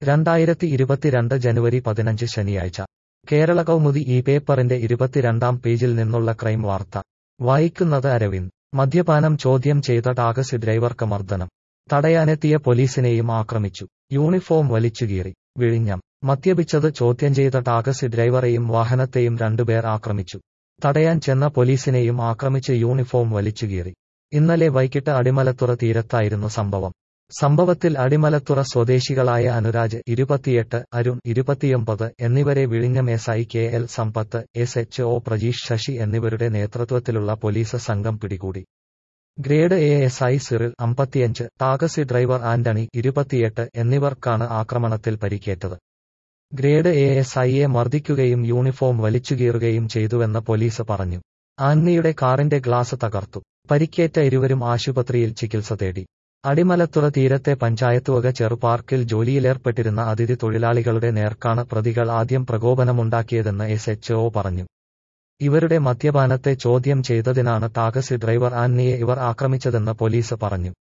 രണ്ടായിരത്തി ഇരുപത്തിരണ്ട് ജനുവരി പതിനഞ്ച് ശനിയാഴ്ച കേരള കൗമുദി ഈ പേപ്പറിന്റെ ഇരുപത്തിരണ്ടാം പേജിൽ നിന്നുള്ള ക്രൈം വാർത്ത വായിക്കുന്നത് അരവിന്ദ് മദ്യപാനം ചോദ്യം ചെയ്ത ടാക്സി ഡ്രൈവർക്ക് മർദ്ദനം തടയാനെത്തിയ പോലീസിനെയും ആക്രമിച്ചു യൂണിഫോം വലിച്ചുകീറി വിഴിഞ്ഞം മദ്യപിച്ചത് ചോദ്യം ചെയ്ത ടാക്സി ഡ്രൈവറെയും വാഹനത്തെയും രണ്ടുപേർ ആക്രമിച്ചു തടയാൻ ചെന്ന പോലീസിനെയും ആക്രമിച്ച് യൂണിഫോം വലിച്ചുകീറി ഇന്നലെ വൈകിട്ട് അടിമലത്തുറ തീരത്തായിരുന്നു സംഭവം സംഭവത്തിൽ അടിമലത്തുറ സ്വദേശികളായ അനുരാജ് ഇരുപത്തിയെട്ട് അരുൺ ഇരുപത്തിയൊമ്പത് എന്നിവരെ വിഴിഞ്ഞം S I K L Sampath S H O Prajeesh Sasi എന്നിവരുടെ നേതൃത്വത്തിലുള്ള പോലീസ് സംഘം പിടികൂടി grade A S I Cyril അമ്പത്തിയഞ്ച് ടാക്സി ഡ്രൈവർ ആന്റണി ഇരുപത്തിയെട്ട് എന്നിവർക്കാണ് ആക്രമണത്തിൽ പരിക്കേറ്റത് ഗ്രേഡ് എ എസ് ഐയെ മർദ്ദിക്കുകയും യൂണിഫോം വലിച്ചുകീറുകയും ചെയ്തുവെന്ന് പോലീസ് പറഞ്ഞു ആന്ണിയുടെ കാറിന്റെ ഗ്ലാസ് തകർത്തു പരിക്കേറ്റ ഇരുവരും ആശുപത്രിയിൽ ചികിത്സ തേടി അടിമലത്തുറ തീരത്തെ പഞ്ചായത്തുവക ചെറുപാർക്കിൽ ജോലിയിലേർപ്പെട്ടിരുന്ന അതിഥി തൊഴിലാളികളുടെ നേർക്കാണ് പ്രതികൾ ആദ്യം പ്രകോപനമുണ്ടാക്കിയതെന്ന് എസ് എച്ച് ഒ പറഞ്ഞു ഇവരുടെ മദ്യപാനത്തെ ചോദ്യം ചെയ്തതിനാണ് ടാക്സി ഡ്രൈവർ ആന്നിയെ ഇവർ ആക്രമിച്ചതെന്ന് പോലീസ് പറഞ്ഞു